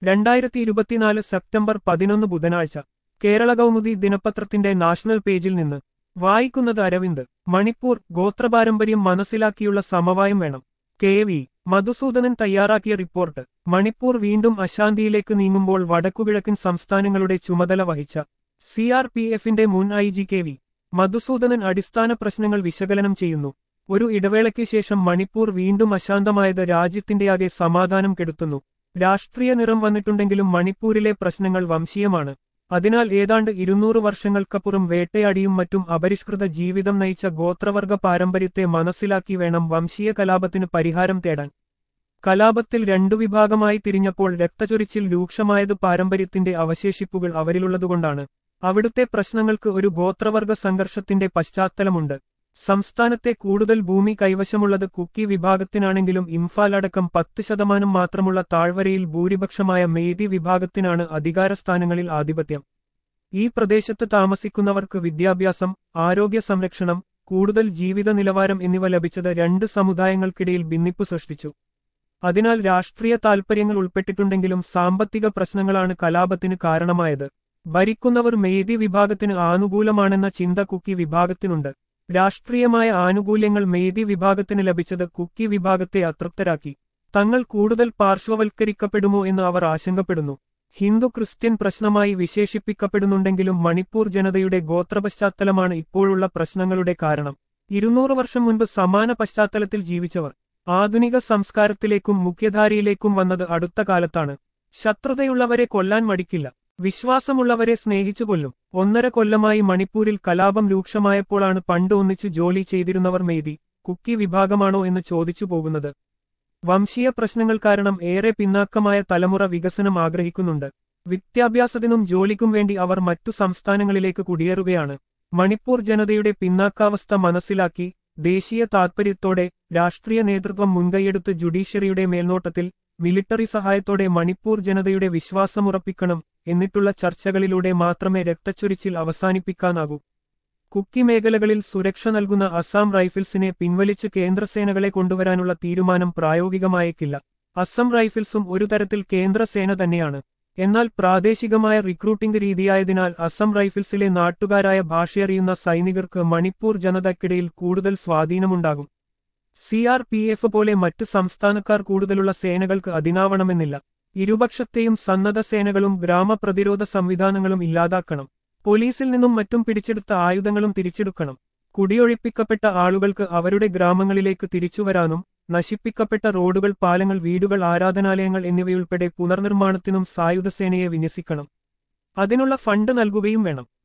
രണ്ടായിരത്തി ഇരുപത്തിനാല് സെപ്റ്റംബർ പതിനൊന്ന് ബുധനാഴ്ച കേരള കൗമുദി ദിനപത്രത്തിന്റെ നാഷണൽ പേജിൽ നിന്ന് വായിക്കുന്നത് അരവിന്ദ് മണിപ്പൂർ ഗോത്രപാരമ്പര്യം മനസ്സിലാക്കിയുള്ള സമവായം വേണം കെ വി മധുസൂദനൻ തയ്യാറാക്കിയ റിപ്പോർട്ട് മണിപ്പൂർ വീണ്ടും അശാന്തിയിലേക്ക് നീങ്ങുമ്പോൾ വടക്കുകിഴക്കൻ സംസ്ഥാനങ്ങളുടെ ചുമതല വഹിച്ച സി ആർ പി എഫിന്റെ മുൻ I G K V Madhusoodanan അടിസ്ഥാന പ്രശ്നങ്ങൾ വിശകലനം ചെയ്യുന്നു ഒരു ഇടവേളയ്ക്ക് ശേഷം മണിപ്പൂർ വീണ്ടും അശാന്തമായത് രാജ്യത്തിന്റെയാകെ സമാധാനം കെടുത്തുന്നു രാഷ്ട്രീയ നിറം വന്നിട്ടുണ്ടെങ്കിലും മണിപ്പൂരിലെ പ്രശ്നങ്ങൾ വംശീയമാണ് അതിനാൽ ഏതാണ്ട് ഇരുന്നൂറ് വർഷങ്ങൾക്കപ്പുറം വേട്ടയാടിയും മറ്റും അപരിഷ്കൃത ജീവിതം നയിച്ച ഗോത്രവർഗ പാരമ്പര്യത്തെ മനസ്സിലാക്കി വേണം വംശീയ കലാപത്തിന് പരിഹാരം തേടാൻ കലാപത്തിൽ രണ്ടു വിഭാഗമായി തിരിഞ്ഞപ്പോൾ രക്തചൊരിച്ചിൽ രൂക്ഷമായത് പാരമ്പര്യത്തിന്റെ അവശേഷിപ്പുകൾ അവരിലുള്ളതുകൊണ്ടാണ് അവിടുത്തെ പ്രശ്നങ്ങൾക്ക് ഒരു ഗോത്രവർഗ സംഘർഷത്തിന്റെ പശ്ചാത്തലമുണ്ട് സംസ്ഥാനത്തെ കൂടുതൽ ഭൂമി കൈവശമുള്ളത് കുക്കി വിഭാഗത്തിനാണെങ്കിലും ഇംഫാൽ അടക്കം പത്ത് ശതമാനം മാത്രമുള്ള താഴ്വരയിൽ ഭൂരിപക്ഷമായ മേദി വിഭാഗത്തിനാണ് അധികാരസ്ഥാനങ്ങളിൽ ആധിപത്യം ഈ പ്രദേശത്ത് താമസിക്കുന്നവർക്ക് വിദ്യാഭ്യാസം ആരോഗ്യ സംരക്ഷണം കൂടുതൽ ജീവിത നിലവാരം എന്നിവ ലഭിച്ചത് രണ്ട് സമുദായങ്ങൾക്കിടയിൽ ഭിന്നിപ്പ് സൃഷ്ടിച്ചു അതിനാൽ രാഷ്ട്രീയ താൽപര്യങ്ങൾ ഉൾപ്പെട്ടിട്ടുണ്ടെങ്കിലും സാമ്പത്തിക പ്രശ്നങ്ങളാണ് കലാപത്തിന് കാരണമായത് ഭരിക്കുന്നവർ മേദി വിഭാഗത്തിന് ആനുകൂലമാണെന്ന ചിന്ത കുക്കി വിഭാഗത്തിനുണ്ട് രാഷ്ട്രീയമായ ആനുകൂല്യങ്ങൾ മേദി വിഭാഗത്തിന് ലഭിച്ചത് കുക്കി വിഭാഗത്തെ അതൃപ്തരാക്കി തങ്ങൾ കൂടുതൽ പാർശ്വവൽക്കരിക്കപ്പെടുമോ എന്ന് അവർ ആശങ്കപ്പെടുന്നു ഹിന്ദു ക്രിസ്ത്യൻ പ്രശ്നമായി വിശേഷിപ്പിക്കപ്പെടുന്നുണ്ടെങ്കിലും മണിപ്പൂർ ജനതയുടെ ഗോത്രപശ്ചാത്തലമാണ് ഇപ്പോഴുള്ള പ്രശ്നങ്ങളുടെ കാരണം ഇരുന്നൂറ് വർഷം മുൻപ് സമാന പശ്ചാത്തലത്തിൽ ജീവിച്ചവർ ആധുനിക സംസ്കാരത്തിലേക്കും മുഖ്യധാരയിലേക്കും വന്നത് അടുത്ത കാലത്താണ് ശത്രുതയുള്ളവരെ കൊല്ലാൻ മടിക്കില്ല വിശ്വാസമുള്ളവരെ സ്നേഹിച്ചു കൊല്ലും ഒന്നര കൊല്ലമായി മണിപ്പൂരിൽ കലാപം രൂക്ഷമായപ്പോഴാണ് പണ്ട് ഒന്നിച്ചു ജോലി ചെയ്തിരുന്നവർ മെയ്തി കുക്കി വിഭാഗമാണോ എന്ന് ചോദിച്ചു പോകുന്നത് വംശീയ പ്രശ്നങ്ങൾ കാരണം ഏറെ പിന്നാക്കമായ തലമുറ വികസനം ആഗ്രഹിക്കുന്നുണ്ട് വിദ്യാഭ്യാസത്തിനും ജോലിക്കും വേണ്ടി അവർ മറ്റു സംസ്ഥാനങ്ങളിലേക്ക് കുടിയേറുകയാണ് മണിപ്പൂർ ജനതയുടെ പിന്നാക്കാവസ്ഥ മനസ്സിലാക്കി ദേശീയ താത്പര്യത്തോടെ രാഷ്ട്രീയ നേതൃത്വം മുൻകൈയെടുത്ത് ജുഡീഷ്യറിയുടെ മേൽനോട്ടത്തിൽ മിലിട്ടറി സഹായത്തോടെ മണിപ്പൂർ ജനതയുടെ വിശ്വാസമുറപ്പിക്കണം എന്നിട്ടുള്ള ചർച്ചകളിലൂടെ മാത്രമേ രക്തച്ചൊരിച്ചിൽ അവസാനിപ്പിക്കാനാകൂ കുക്കി മേഖലകളിൽ സുരക്ഷ നൽകുന്ന അസം റൈഫിൾസിനെ പിൻവലിച്ച് കേന്ദ്രസേനകളെ കൊണ്ടുവരാനുള്ള തീരുമാനം പ്രായോഗികമായേക്കില്ല അസം റൈഫിൾസും ഒരു തരത്തിൽ കേന്ദ്രസേന തന്നെയാണ് എന്നാൽ പ്രാദേശികമായ റിക്രൂട്ടിംഗ് രീതിയായതിനാൽ അസം റൈഫിൾസിലെ നാട്ടുകാരായ ഭാഷയറിയുന്ന സൈനികർക്ക് മണിപ്പൂർ ജനതയ്ക്കിടയിൽ കൂടുതൽ സ്വാധീനമുണ്ടാകും സി ആർ പി എഫ് പോലെ മറ്റ് സംസ്ഥാനക്കാർ കൂടുതലുള്ള സേനകൾക്ക് അതിനാവണമെന്നില്ല ഇരുപക്ഷത്തെയും സന്നദ്ധ സേനകളും ഗ്രാമപ്രതിരോധ സംവിധാനങ്ങളും ഇല്ലാതാക്കണം പോലീസിൽ നിന്നും മറ്റും പിടിച്ചെടുത്ത ആയുധങ്ങളും തിരിച്ചെടുക്കണം കുടിയൊഴിപ്പിക്കപ്പെട്ട ആളുകൾക്ക് അവരുടെ ഗ്രാമങ്ങളിലേക്ക് തിരിച്ചുവരാനും നശിപ്പിക്കപ്പെട്ട റോഡുകൾ പാലങ്ങൾ വീടുകൾ ആരാധനാലയങ്ങൾ എന്നിവയുൾപ്പെടെ പുനർനിർമ്മാണത്തിനും സായുധസേനയെ വിന്യസിക്കണം അതിനുള്ള ഫണ്ട് നൽകുകയും വേണം